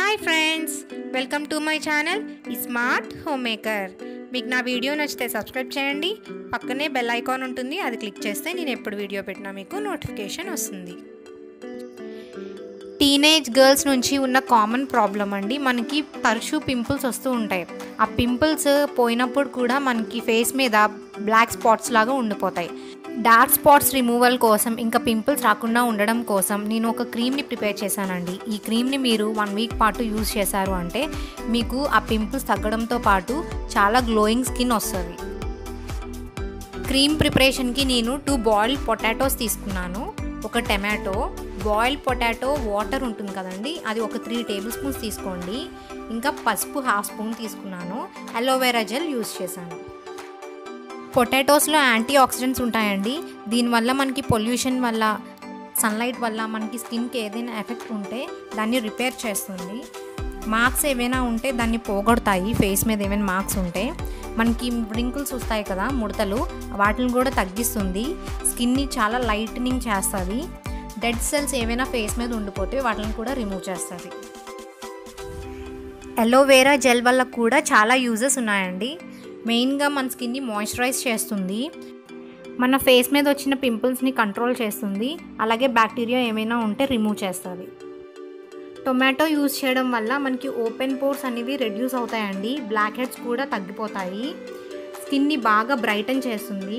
hi friends welcome to my channel smart home maker మీకు నా video నచ్చితే subscribe చేయండి పక్కనే బెల్ ఐకాన్ ఉంటుంది అది క్లిక్ చేస్తే నేను ఎప్పుడు వీడియో పెట్టినా మీకు నోటిఫికేషన్ వస్తుంది టీనేజ్ గర్ల్స్ నుంచి ఉన్న కామన్ ప్రాబ్లం అండి మనకి తరచూ పింపుల్స్ వస్తూ ఉంటాయి ఆ పింపుల్స్ పోయినప్పుడు కూడా మనకి ఫేస్ మీద బ్లాక్ స్పాట్స్ లాగా ఉండిపోతాయి డార్క్ స్పాట్స్ రిమూవల్ కోసం ఇంకా పింపుల్స్ రాకుండా ఉండడం కోసం నేను ఒక క్రీమ్ని ప్రిపేర్ చేశానండి ఈ క్రీమ్ని మీరు వన్ వీక్ పాటు యూజ్ చేశారు అంటే మీకు ఆ పింపుల్స్ తగ్గడంతో పాటు చాలా గ్లోయింగ్ స్కిన్ వస్తుంది క్రీమ్ ప్రిపరేషన్కి నేను టూ బాయిల్డ్ పొటాటోస్ తీసుకున్నాను ఒక టమాటో బాయిల్డ్ పొటాటో వాటర్ ఉంటుంది కదండి అది ఒక త్రీ టేబుల్ స్పూన్స్ తీసుకోండి ఇంకా పసుపు హాఫ్ స్పూన్ తీసుకున్నాను అలోవెరా జెల్ యూస్ చేశాను పొటాటోస్లో యాంటీ ఆక్సిడెంట్స్ ఉంటాయండి దీనివల్ల మనకి పొల్యూషన్ వల్ల సన్లైట్ వల్ల మనకి స్కిన్కి ఏదైనా ఎఫెక్ట్ ఉంటే దాన్ని రిపేర్ చేస్తుంది మార్క్స్ ఏవైనా ఉంటే దాన్ని పోగొడతాయి ఫేస్ మీద ఏమైనా మార్క్స్ ఉంటే మనకి రింకుల్స్ వస్తాయి కదా ముడతలు వాటిని కూడా తగ్గిస్తుంది స్కిన్ని చాలా లైటనింగ్ చేస్తుంది డెడ్ సెల్స్ ఏమైనా ఫేస్ మీద ఉండిపోతే వాటిని కూడా రిమూవ్ చేస్తుంది అలోవేరా జెల్ వల్ల కూడా చాలా యూజెస్ ఉన్నాయండి మెయిన్గా మన స్కిన్ని మాయిశ్చరైజ్ చేస్తుంది మన ఫేస్ మీద వచ్చిన పింపుల్స్ని కంట్రోల్ చేస్తుంది అలాగే బ్యాక్టీరియా ఏమైనా ఉంటే రిమూవ్ చేస్తుంది టొమాటో యూజ్ చేయడం వల్ల మనకి ఓపెన్ పోర్స్ అనేవి రెడ్యూస్ అవుతాయండి బ్లాక్ హెడ్స్ కూడా తగ్గిపోతాయి స్కిన్ని బాగా బ్రైటన్ చేస్తుంది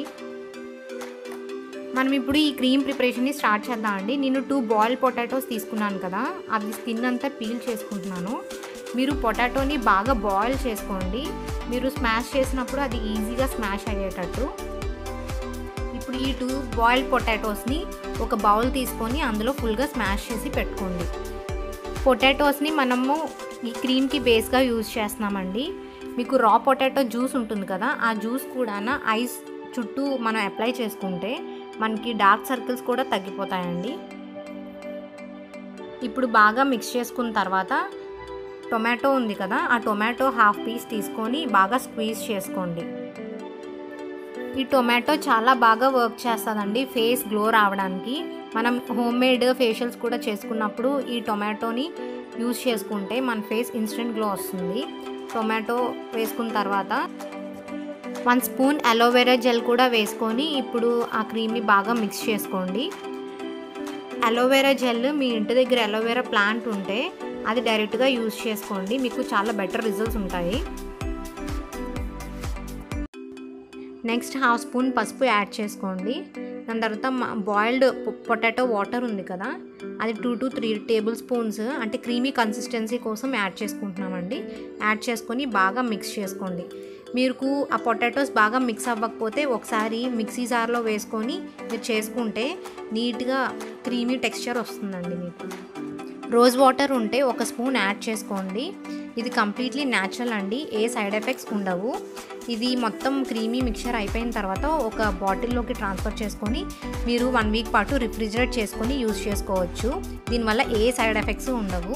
మనం ఇప్పుడు ఈ క్రీమ్ ప్రిపరేషన్ని స్టార్ట్ చేద్దాం అండి నేను టూ బాయిల్ పొటాటోస్ తీసుకున్నాను కదా అవి స్కిన్ అంతా పీల్ చేసుకుంటున్నాను మీరు పొటాటోని బాగా బాయిల్ చేసుకోండి మీరు స్మాష్ చేసినప్పుడు అది ఈజీగా స్మాష్ అయ్యేటట్టు ఇప్పుడు ఈ టూ బాయిల్డ్ పొటాటోస్ని ఒక బౌల్ తీసుకొని అందులో ఫుల్గా స్మాష్ చేసి పెట్టుకోండి పొటాటోస్ని మనము ఈ క్రీమ్కి బేస్గా యూజ్ చేస్తున్నామండి మీకు రా పొటాటో జ్యూస్ ఉంటుంది కదా ఆ జ్యూస్ కూడా ఐస్ చుట్టూ మనం అప్లై చేసుకుంటే మనకి డార్క్ సర్కిల్స్ కూడా తగ్గిపోతాయండి ఇప్పుడు బాగా మిక్స్ చేసుకున్న తర్వాత టొమాటో ఉంది కదా ఆ టొమాటో హాఫ్ పీస్ తీసుకొని బాగా స్క్వీజ్ చేసుకోండి ఈ టొమాటో చాలా బాగా వర్క్ చేస్తుందండి ఫేస్ గ్లో రావడానికి మనం హోమ్ మేడ్ ఫేషియల్స్ కూడా చేసుకున్నప్పుడు ఈ టొమాటోని యూజ్ చేసుకుంటే మన ఫేస్ ఇన్స్టెంట్ గ్లో వస్తుంది టొమాటో వేసుకున్న తర్వాత వన్ స్పూన్ అలోవెరా జెల్ కూడా వేసుకొని ఇప్పుడు ఆ క్రీమ్ని బాగా మిక్స్ చేసుకోండి అలోవెరా జెల్ మీ ఇంటి దగ్గర అలోవెరా ప్లాంట్ ఉంటే అది డైరెక్ట్గా యూజ్ చేసుకోండి మీకు చాలా బెటర్ రిజల్ట్స్ ఉంటాయి నెక్స్ట్ హాఫ్ స్పూన్ పసుపు యాడ్ చేసుకోండి దాని తర్వాత బాయిల్డ్ పొటాటో వాటర్ ఉంది కదా అది two to three tablespoons అంటే క్రీమీ కన్సిస్టెన్సీ కోసం యాడ్ చేసుకుంటున్నామండి యాడ్ చేసుకొని బాగా మిక్స్ చేసుకోండి మీకు ఆ పొటాటోస్ బాగా మిక్స్ అవ్వకపోతే ఒకసారి మిక్సీ జార్లో వేసుకొని మీరు చేసుకుంటే నీట్గా క్రీమీ టెక్స్చర్ వస్తుందండి మీకు రోజ్ వాటర్ ఉంటే ఒక స్పూన్ యాడ్ చేసుకోండి ఇది కంప్లీట్లీ న్యాచురల్ అండి ఏ సైడ్ ఎఫెక్ట్స్ ఉండవు ఇది మొత్తం క్రీమీ మిక్చర్ అయిపోయిన తర్వాత ఒక బాటిల్లోకి ట్రాన్స్ఫర్ చేసుకొని మీరు వన్ వీక్ పాటు రిఫ్రిజిరేట్ చేసుకొని యూజ్ చేసుకోవచ్చు దీనివల్ల ఏ సైడ్ ఎఫెక్ట్స్ ఉండవు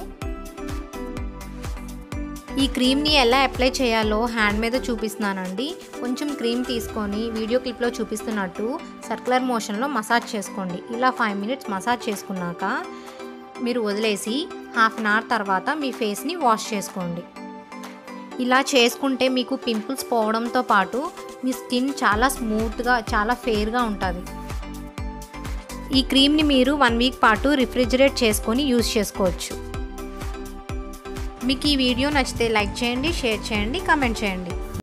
ఈ క్రీమ్ని ఎలా అప్లై చేయాలో హ్యాండ్ మీద చూపిస్తున్నానండి కొంచెం క్రీమ్ తీసుకొని వీడియో క్లిప్లో చూపిస్తున్నట్టు సర్క్యులర్ మోషన్లో మసాజ్ చేసుకోండి ఇలా ఫైవ్ మినిట్స్ మసాజ్ చేసుకున్నాక మీరు వదిలేసి హాఫ్ అన్ అవర్ తర్వాత మీ ఫేస్ని వాష్ చేసుకోండి ఇలా చేసుకుంటే మీకు పింపుల్స్ పోవడంతో పాటు మీ స్కిన్ చాలా స్మూత్గా చాలా ఫెయిర్గా ఉంటుంది ఈ క్రీమ్ని మీరు వన్ వీక్ పాటు రిఫ్రిజిరేట్ చేసుకొని యూజ్ చేసుకోవచ్చు మీకు ఈ వీడియో నచ్చితే లైక్ చేయండి షేర్ చేయండి కామెంట్ చేయండి